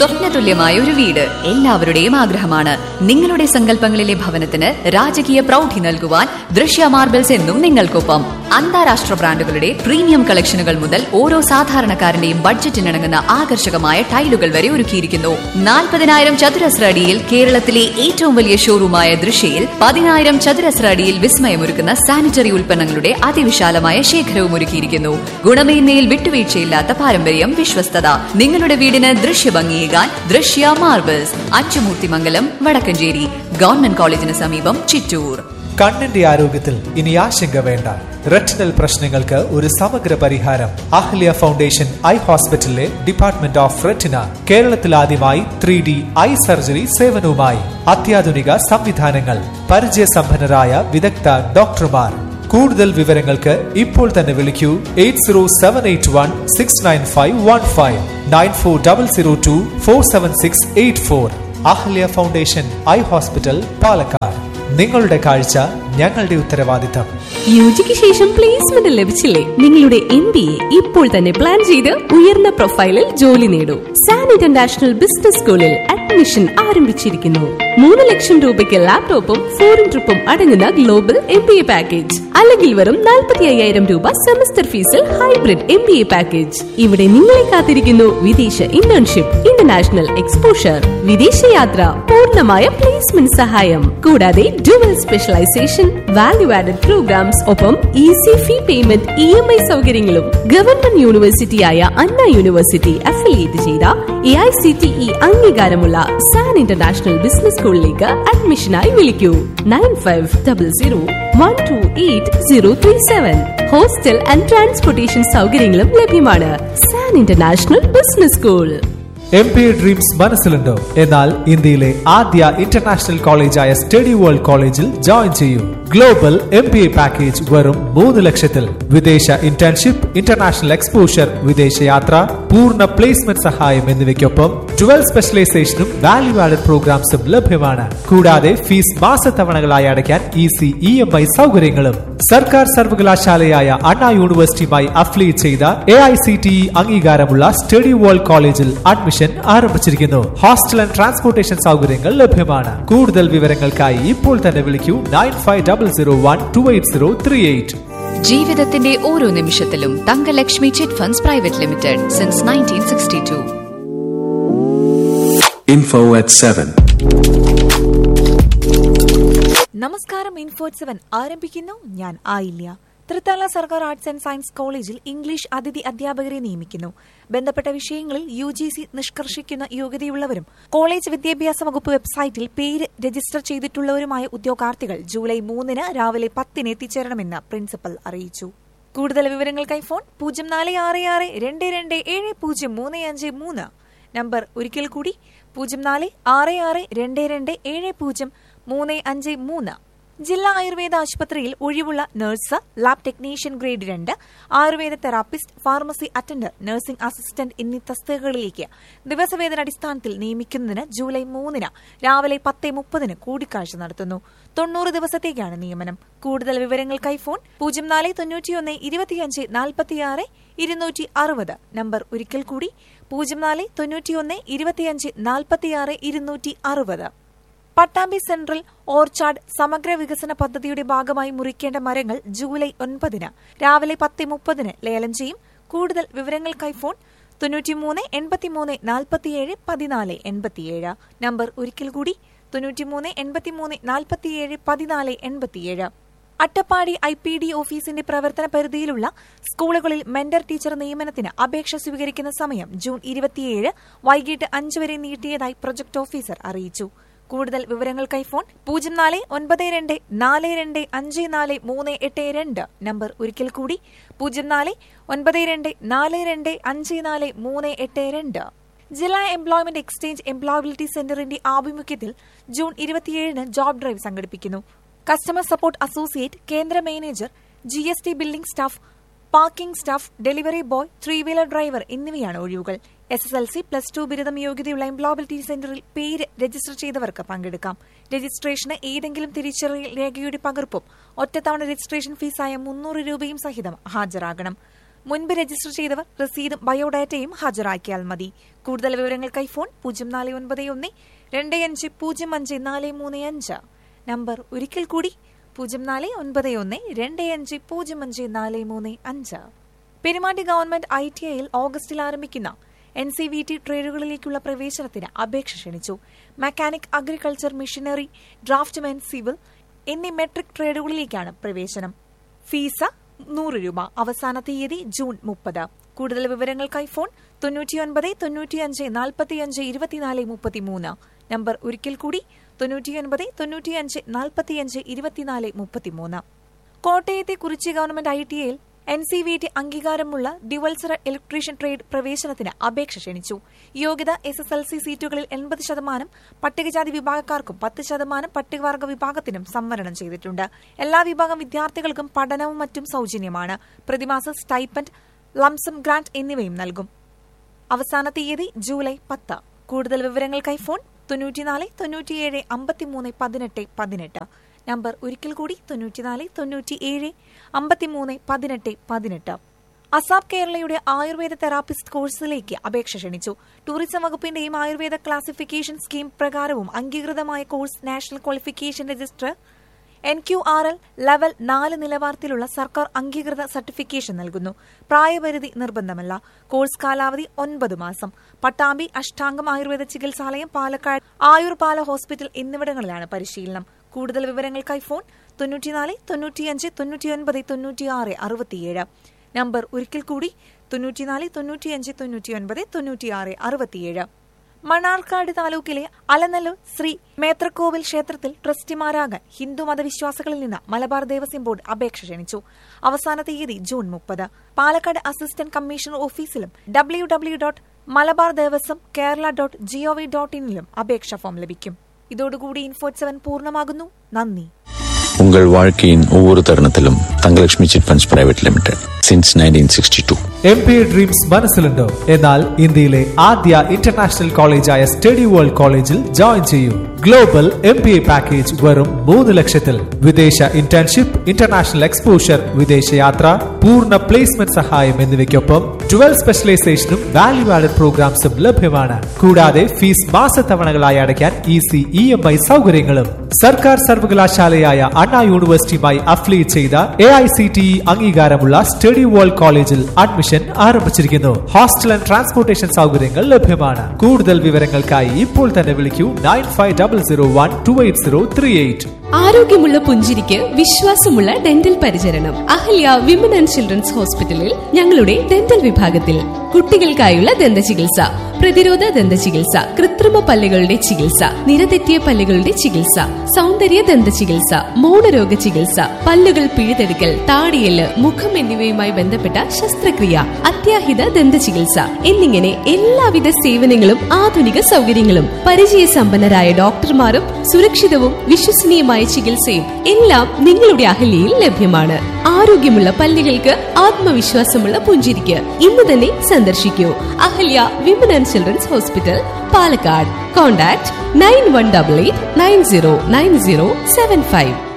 സ്വപ്നതുല്യമായ ഒരു വീട് എല്ലാവരുടെയും ആഗ്രഹമാണ് നിങ്ങളുടെ സങ്കല്പങ്ങളിലെ ഭവനത്തിന് രാജകീയ പ്രൗഢി നൽകുവാൻ ദൃശ്യ മാർബിൾസ് എന്നും നിങ്ങൾക്കൊപ്പം അന്താരാഷ്ട്ര ബ്രാൻഡുകളുടെ പ്രീമിയം കളക്ഷനുകൾ മുതൽ ഓരോ സാധാരണക്കാരന്റെയും ബഡ്ജറ്റിനിണങ്ങുന്ന ആകർഷകമായ ടൈലുകൾ വരെ ഒരുക്കിയിരിക്കുന്നു നാൽപ്പതിനായിരം ചതുരശ്ര അടിയിൽ കേരളത്തിലെ ഏറ്റവും വലിയ ഷോറൂമായ ദൃശ്യയിൽ പതിനായിരം ചതുരശ്ര അടിയിൽ വിസ്മയമൊരുക്കുന്ന സാനിറ്ററി ഉൽപ്പന്നങ്ങളുടെ അതിവിശാലമായ ശേഖരവും ഒരുക്കിയിരിക്കുന്നു ഗുണമേന്മയിൽ വിട്ടുവീഴ്ചയില്ലാത്ത പാരമ്പര്യം വിശ്വസ്തത നിങ്ങളുടെ വീടിന് ദൃശ്യഭംഗിയേകാൻ ദൃശ്യ മാർബിൾസ് അച്ചുമൂർത്തിമംഗലം വടക്കഞ്ചേരി ഗവൺമെന്റ് കോളേജിന് സമീപം ചിറ്റൂർ കണ്ണിന്റെ ആരോഗ്യത്തിൽ ഇനി ആശങ്ക വേണ്ട റെറ്റിനൽ പ്രശ്നങ്ങൾക്ക് ഒരു സമഗ്ര പരിഹാരം അഹ്ല്യ ഫൗണ്ടേഷൻ ഐ ഹോസ്പിറ്റലിലെ ഡിപ്പാർട്ട്മെന്റ് ഓഫ് റെറ്റിന കേരളത്തിൽ ആദ്യമായി ത്രീ ഡി ഐ സർജറി സേവനവുമായി അത്യാധുനിക സംവിധാനങ്ങൾ പരിചയസമ്പന്നരായ വിദഗ്ധ ഡോക്ടർമാർ കൂടുതൽ വിവരങ്ങൾക്ക് ഇപ്പോൾ തന്നെ വിളിക്കൂ eight zero seven eight one six nine five one five nine four double zero two four seven six eight four Ahalya foundation eye hospital Palakkad നിങ്ങളുടെ കാഴ്ച ഞങ്ങളുടെ ഉത്തരവാദിത്തം യുജിക്ക് ശേഷം പ്ലേസ്മെന്റ് ലഭിച്ചില്ലേ നിങ്ങളുടെ എം ബി എ ഇപ്പോൾ തന്നെ പ്ലാൻ ചെയ്ത് ഉയർന്ന പ്രൊഫൈലിൽ ജോലി നേടൂ സാൻ ഇന്റർനാഷണൽ ബിസിനസ് സ്കൂളിൽ അഡ്മിഷൻ ആരംഭിച്ചിരിക്കുന്നു മൂന്ന് ലക്ഷം രൂപയ്ക്ക് ലാപ്ടോപ്പും ഫോറിൻ ട്രിപ്പും അടങ്ങുന്ന global M B A package അല്ലെങ്കിൽ വെറും നാൽപ്പത്തി അയ്യായിരം രൂപ സെമസ്റ്റർ ഫീസിൽ hybrid M B A package ഇവിടെ നിങ്ങളെ കാത്തിരിക്കുന്നു വിദേശ ഇന്റേൺഷിപ്പ് ഇന്റർനാഷണൽ എക്സ്പോഷർ വിദേശയാത്ര പൂർണ്ണമായ പ്ലേസ്മെന്റ് സഹായം കൂടാതെ dual specialisation value added programmes ഒപ്പം easy fee payment E M I സൗകര്യങ്ങളും ഗവൺമെന്റ് യൂണിവേഴ്സിറ്റിയായ അണ്ണ യൂണിവേഴ്സിറ്റി അഫിലിയേറ്റ് ചെയ്ത A I C T E അംഗീകാരമുള്ള സാൻ ഇന്റർനാഷണൽ ബിസിനസ് സ്കൂളിലേക്ക് അഡ്മിഷനായി വിളിക്കൂ nine five double zero one two eight zero three seven hostel and transportation സൗകര്യങ്ങളും ലഭ്യമാണ് SAN international business school M P dreams മനസ്സിലുണ്ടോ എന്നാൽ ഇന്ത്യയിലെ ആദ്യ ഇന്റർനാഷണൽ കോളേജായ സ്റ്റഡി വേൾഡ് കോളേജിൽ ജോയിൻ ചെയ്യൂ global M P A package വെറും മൂന്ന് ലക്ഷത്തിൽ വിദേശ ഇന്റേൺഷിപ്പ് ഇന്റർനാഷണൽ എക്സ്പോഷർ വിദേശയാത്ര പൂർണ്ണ പ്ലേസ്മെന്റ് സഹായം എന്നിവയ്ക്കൊപ്പം ട്വൽ സ്പെഷ്യലൈസേഷനും വാല്യൂ ആഡഡ് പ്രോഗ്രാംസും ലഭ്യമാണ് കൂടാതെ ഫീസ് മാസത്തവണകളായി അടയ്ക്കാൻ ഈസി ഇ എം ഐ സൗകര്യങ്ങളും സർക്കാർ സർവകലാശാലയായ അണ്ണാ യൂണിവേഴ്സിറ്റിയുമായി അഫിലിയേറ്റ് ചെയ്ത A I C T E അംഗീകാരമുള്ള സ്റ്റഡി വേൾഡ് കോളേജിൽ അഡ്മിഷൻ ആരംഭിച്ചിരിക്കുന്നു ഹോസ്റ്റൽ ആൻഡ് ട്രാൻസ്പോർട്ടേഷൻ സൗകര്യങ്ങൾ ലഭ്യമാണ് കൂടുതൽ വിവരങ്ങൾക്കായി ഇപ്പോൾ തന്നെ വിളിക്കൂ nine five double zero one two eight zero three eight ജീവിതത്തിന്റെ ഓരോ നിമിഷത്തിലും Thangalakshmi chit funds private limited since nineteen sixty two Info at 7. നമസ്കാരം ഇൻഫോട്ട് സെവൻ ആരംഭിക്കുന്നു ഞാൻ ആയില്യ തൃത്താല സർക്കാർ arts and science college English അതിഥി അധ്യാപകരെ നിയമിക്കുന്നു ബന്ധപ്പെട്ട വിഷയങ്ങളിൽ യു ജി സി നിഷ്കർഷിക്കുന്ന യോഗ്യതയുള്ളവരും കോളേജ് വിദ്യാഭ്യാസ വകുപ്പ് വെബ്സൈറ്റിൽ പേര് രജിസ്റ്റർ ചെയ്തിട്ടുള്ളവരുമായ ഉദ്യോഗാർത്ഥികൾ ജൂലൈ മൂന്നിന് രാവിലെ പത്തിന് എത്തിച്ചേരണമെന്ന് പ്രിൻസിപ്പൽ അറിയിച്ചു കൂടുതൽ വിവരങ്ങൾക്കായി ഫോൺ പൂജ്യം നാല് ആറ് ആറ് രണ്ട് രണ്ട് ഏഴ് പൂജ്യം മൂന്ന് അഞ്ച് മൂന്ന് നമ്പർ ഒരിക്കൽ കൂടി പൂജ്യം നാല് ആറ് ആറ് രണ്ട് രണ്ട് ഏഴ് പൂജ്യം മൂന്ന് അഞ്ച് മൂന്ന് ജില്ലാ ആയുർവേദ ആശുപത്രിയിൽ ഒഴിവുള്ള നഴ്സ് ലാബ് ടെക്നീഷ്യൻ ഗ്രേഡ് രണ്ട് Ayurveda therapist pharmacy attender nursing assistant എന്നീ തസ്തികകളിലേക്ക് ദിവസവേതന അടിസ്ഥാനത്തിൽ നിയമിക്കുന്നതിന് ജൂലൈ മൂന്നിന് രാവിലെ പത്ത് മുപ്പതിന് കൂടിക്കാഴ്ച നടത്തുന്നു തൊണ്ണൂറ് ദിവസത്തേക്കാണ് നിയമനം കൂടുതൽ വിവരങ്ങൾക്കായി ഫോൺ പൂജ്യം നാല് തൊണ്ണൂറ്റിയൊന്ന് ഇരുപത്തിയഞ്ച് നാൽപ്പത്തിയാറ് ഇരുന്നൂറ്റി അറുപത് നമ്പർ ഒരിക്കൽ കൂടി പൂജ്യം നാല് തൊണ്ണൂറ്റിയൊന്ന് ഇരുപത്തിയഞ്ച് നാൽപ്പത്തിയാറ് ഇരുന്നൂറ്റി അറുപത് പട്ടാമ്പി സെൻട്രൽ ഓർച്ചാർഡ് സമഗ്ര വികസന പദ്ധതിയുടെ ഭാഗമായി മുറിക്കേണ്ട മരങ്ങൾ ജൂലൈ ഒൻപതിന് രാവിലെ പത്ത് മുപ്പതിന് ലേലം ചെയ്യും കൂടുതൽ വിവരങ്ങൾക്കായി ഫോൺ തൊണ്ണൂറ്റിമൂന്ന് എൺപത്തിമൂന്ന് നാൽപ്പത്തിയേഴ് പതിനാല് എൺപത്തിയേഴ് നമ്പർ ഒരിക്കൽ കൂടി തൊണ്ണൂറ്റിമൂന്ന് എൺപത്തിമൂന്ന് നാൽപ്പത്തിയേഴ് പതിനാല് എൺപത്തിയേഴ് അട്ടപ്പാടി ഐ പി ഡി ഓഫീസിന്റെ പ്രവർത്തന പരിധിയിലുള്ള സ്കൂളുകളിൽ മെന്റർ ടീച്ചർ നിയമനത്തിന് അപേക്ഷ സ്വീകരിക്കുന്ന സമയം ജൂൺ ഇരുപത്തിയേഴ് വൈകിട്ട് അഞ്ച് വരെ നീട്ടിയതായി പ്രൊജക്ട് ഓഫീസർ അറിയിച്ചു കൂടുതൽ വിവരങ്ങൾക്കായി ഫോൺ പൂജ്യം നാല് ഒൻപത് രണ്ട് നാല് രണ്ട് അഞ്ച് നാല് മൂന്ന് എട്ട് രണ്ട് നമ്പർ ഒരിക്കൽ കൂടി പൂജ്യം നാല് ഒൻപത് രണ്ട് നാല് രണ്ട് അഞ്ച് നാല് മൂന്ന് എട്ട് രണ്ട് ജില്ലാ എംപ്ലോയ്മെന്റ് എക്സ്ചേഞ്ച് എംപ്ലോയബിലിറ്റി സെന്ററിന്റെ ആഭിമുഖ്യത്തിൽ ജൂൺ ഇരുപത്തിയേഴിന് ജോബ് ഡ്രൈവ് സംഘടിപ്പിക്കുന്നു കസ്റ്റമർ സപ്പോർട്ട് അസോസിയേറ്റ് കേന്ദ്ര manager G S T building staff parking staff delivery boy three wheeler driver എന്നിവയാണ് ഒഴിവുകൾ S S L C plus two ബിരുദം യോഗ്യതയുള്ള എംപ്ലോയബിലിറ്റി സെന്ററിൽ പേര് രജിസ്റ്റർ ചെയ്തവർക്ക് പങ്കെടുക്കാം രജിസ്ട്രേഷന് ഏതെങ്കിലും തിരിച്ചറിയൽ രേഖയുടെ പകർപ്പും ഒറ്റത്തവണ രജിസ്ട്രേഷൻ ഫീസായ മുന്നൂറ് രൂപയും സഹിതം ഹാജരാകണം മുൻപ് രജിസ്റ്റർ ചെയ്തവർ രസീതും ബയോഡാറ്റയും ഹാജരാക്കിയാൽ മതി കൂടുതൽ വിവരങ്ങൾക്കായി ഫോൺ പൂജ്യം നാല് ഒൻപത് ഒന്ന് രണ്ട് അഞ്ച് പൂജ്യം അഞ്ച് നാല് മൂന്ന് അഞ്ച് നമ്പർ ഒരിക്കൽ കൂടി പൂജ്യം നാല് ഒൻപത് ഒന്ന് രണ്ട് അഞ്ച് പൂജ്യം അഞ്ച് നാല് മൂന്ന് അഞ്ച് പെരുമാട്ടി ഗവൺമെന്റ് ഐ ടി ഐയിൽ ഓഗസ്റ്റിൽ ആരംഭിക്കുന്ന എൻ സി വി ടി ട്രേഡുകളിലേക്കുള്ള പ്രവേശനത്തിന് അപേക്ഷ ക്ഷണിച്ചു mechanic agriculture machinery draughtsman civil എന്നീ മെട്രിക് ട്രേഡുകളിലേക്കാണ് പ്രവേശനം ഫീസ് നൂറ് രൂപ അവസാന തീയതി ജൂൺ മുപ്പത് കൂടുതൽ വിവരങ്ങൾക്കായി ഫോൺ തൊണ്ണൂറ്റിയൊൻപത് തൊണ്ണൂറ്റിയഞ്ച് നാൽപ്പത്തിയഞ്ച് ഇരുപത്തിനാല് മുപ്പത്തിമൂന്ന് നമ്പർ ഒരിക്കൽ കൂടി തൊണ്ണൂറ്റിയൊൻപത് തൊണ്ണൂറ്റിയഞ്ച് നാൽപ്പത്തിയഞ്ച് ഇരുപത്തിനാല് മുപ്പത്തിമൂന്ന് കോട്ടയത്തെ കുറിച്ചി ഗവൺമെന്റ് ഐ ടി ഐയിൽ എൻ സി വി ടി അംഗീകാരമുള്ള ഡ്യുവൽസറ ഇലക്ട്രീഷ്യൻ ട്രേഡ് പ്രവേശനത്തിന് അപേക്ഷ ക്ഷണിച്ചു യോഗ്യത എസ് എസ് എൽ സി സീറ്റുകളിൽ എൺപത് ശതമാനം പട്ടികജാതി വിഭാഗക്കാർക്കും പത്ത് ശതമാനം പട്ടികവർഗ വിഭാഗത്തിനും സംവരണം ചെയ്തിട്ടുണ്ട് എല്ലാ വിഭാഗം വിദ്യാർത്ഥികൾക്കും പഠനവും മറ്റും സൌജന്യമാണ് പ്രതിമാസ സ്റ്റൈപ്പൻഡ് ലംസം ഗ്രാന്റ് എന്നിവയും നൽകും അവസാന തീയതി ജൂലൈ പത്ത് കൂടുതൽ വിവരങ്ങൾക്കായി ഫോൺ തൊണ്ണൂറ്റിനാല് തൊണ്ണൂറ്റിയേഴ് അമ്പത്തിമൂന്ന് പതിനെട്ട് പതിനെട്ട് നമ്പർ ഒരിക്കൽ കൂടി തൊണ്ണൂറ്റിനാല് തൊണ്ണൂറ്റിയേഴ് അമ്പത്തിമൂന്ന് പതിനെട്ട് പതിനെട്ട് അസാബ് കേരളയുടെ ആയുർവേദ തെറാപ്പിസ്റ്റ് കോഴ്സിലേക്ക് അപേക്ഷ ക്ഷണിച്ചു ടൂറിസം വകുപ്പിന്റെയും ആയുർവേദ ക്ലാസിഫിക്കേഷൻ സ്കീം പ്രകാരവും അംഗീകൃതമായ course national qualification register N Q R L level നാല് നിലവാരത്തിലുള്ള സർക്കാർ അംഗീകൃത സർട്ടിഫിക്കേഷൻ നൽകുന്നു പ്രായപരിധി നിർബന്ധമല്ല കോഴ്സ് കാലാവധി ഒൻപത് മാസം പട്ടാമ്പി അഷ്ടാംഗം ആയുർവേദ ചികിത്സാലയം പാലക്കാട് ആയുർപാല ഹോസ്പിറ്റൽ എന്നിവിടങ്ങളിലാണ് പരിശീലനം കൂടുതൽ വിവരങ്ങൾക്കായി ഫോൺ തൊണ്ണൂറ്റിനാല് തൊണ്ണൂറ്റിയഞ്ച് തൊണ്ണൂറ്റിയൊൻപത് തൊണ്ണൂറ്റിയാറ് അറുപത്തിയേഴ് നമ്പർ ഒരിക്കൽ കൂടി തൊണ്ണൂറ്റിനാല് തൊണ്ണൂറ്റിയഞ്ച് തൊണ്ണൂറ്റിയൊൻപത് തൊണ്ണൂറ്റിയാറ് അറുപത്തിയേഴ് മണ്ണാർക്കാട് താലൂക്കിലെ അലനല്ലൂർ ശ്രീ മേത്രക്കോവിൽ ക്ഷേത്രത്തിൽ ട്രസ്റ്റിമാരാകാൻ ഹിന്ദു മതവിശ്വാസികളിൽ നിന്ന് മലബാർ ദേവസ്വം ബോർഡ് അപേക്ഷ ക്ഷണിച്ചു അവസാന തീയതി ജൂൺ മുപ്പത് പാലക്കാട് അസിസ്റ്റന്റ് കമ്മീഷണർ ഓഫീസിലും W W dot Malabar Devaswom Kerala dot G O V dot ഇനിലും അപേക്ഷ ഫോം ലഭിക്കും ഇതോടുകൂടി ഇൻഫോട്ട് സെവൻ പൂർണ്ണമാകുന്നു നന്ദി உங்கள் வாழ்க்கையின் ஒவ்வொரு தருணத்திலும் Thangalakshmi chit funds private limited since nineteen sixty two M P dreams മനസ്സിലുണ്ടോ എന്നാൽ ഇന്ത്യയിലെ ആദ്യ ഇന്റർനാഷണൽ കോളേജായ സ്റ്റഡി വേൾഡ് കോളേജിൽ ജോയിൻ ചെയ്യൂ global M P A package വെറും മൂന്ന് ലക്ഷത്തിൽ വിദേശ ഇന്റേൺഷിപ്പ് ഇന്റർനാഷണൽ എക്സ്പോഷർ വിദേശയാത്ര പൂർണ്ണ പ്ലേസ്മെന്റ് സഹായം എന്നിവയ്ക്കൊപ്പം ട്വൽവ് സ്പെഷ്യലൈസേഷനും വാല്യൂ ആഡഡ് പ്രോഗ്രാംസും ലഭ്യമാണ് കൂടാതെ ഫീസ് മാസത്തവണകളായി അടയ്ക്കാൻ ഈസി ഇ എം ഐ സൗകര്യങ്ങളും സർക്കാർ സർവകലാശാലയായ അണ്ണാ യൂണിവേഴ്സിറ്റിയുമായി അഫിലിയേറ്റ് ചെയ്ത A I C T E അംഗീകാരമുള്ള സ്റ്റഡി വേൾഡ് കോളേജിൽ അഡ്മിഷൻ ആരംഭിച്ചിരിക്കുന്നു ഹോസ്റ്റൽ ആൻഡ് ട്രാൻസ്പോർട്ടേഷൻ സൗകര്യങ്ങൾ ലഭ്യമാണ് കൂടുതൽ വിവരങ്ങൾക്കായി ഇപ്പോൾ തന്നെ വിളിക്കൂ nine five double zero one two eight zero three eight ആരോഗ്യമുള്ള പുഞ്ചിരിക്ക് വിശ്വാസമുള്ള ഡെന്റൽ പരിചരണം അഹല്യ വിമൻ ആൻഡ് ചിൽഡ്രൻസ് ഹോസ്പിറ്റലിൽ ഞങ്ങളുടെ ഡെന്റൽ വിഭാഗത്തിൽ കുട്ടികൾക്കായുള്ള ദന്ത ചികിത്സ പ്രതിരോധ ദന്ത ചികിത്സ കൃത്രിമ പല്ലുകളുടെ ചികിത്സ നിരതെറ്റിയ പല്ലുകളുടെ ചികിത്സ സൗന്ദര്യ ദന്ത ചികിത്സ മൗനരോഗ ചികിത്സ പല്ലുകൾ പിഴുതെടുക്കൽ താടിയല് മുഖം എന്നിവയുമായി ബന്ധപ്പെട്ട ശസ്ത്രക്രിയ അത്യാഹിത ദന്ത ചികിത്സ എന്നിങ്ങനെ എല്ലാവിധ സേവനങ്ങളും ആധുനിക സൗകര്യങ്ങളും പരിചയസമ്പന്നരായ ഡോക്ടർമാരും സുരക്ഷിതവും വിശ്വസനീയമായ ചികിത്സയും എല്ലാം നിങ്ങളുടെ അഹല്യയിൽ ലഭ്യമാണ് ആരോഗ്യമുള്ള പല്ലുകൾക്ക് ആത്മവിശ്വാസമുള്ള പുഞ്ചിരിക്ക് ഇന്ന് തന്നെ സന്ദർശിക്കൂ Ahalya women and children's hospital Palakkad contact nine one double eight nine zero nine zero seven five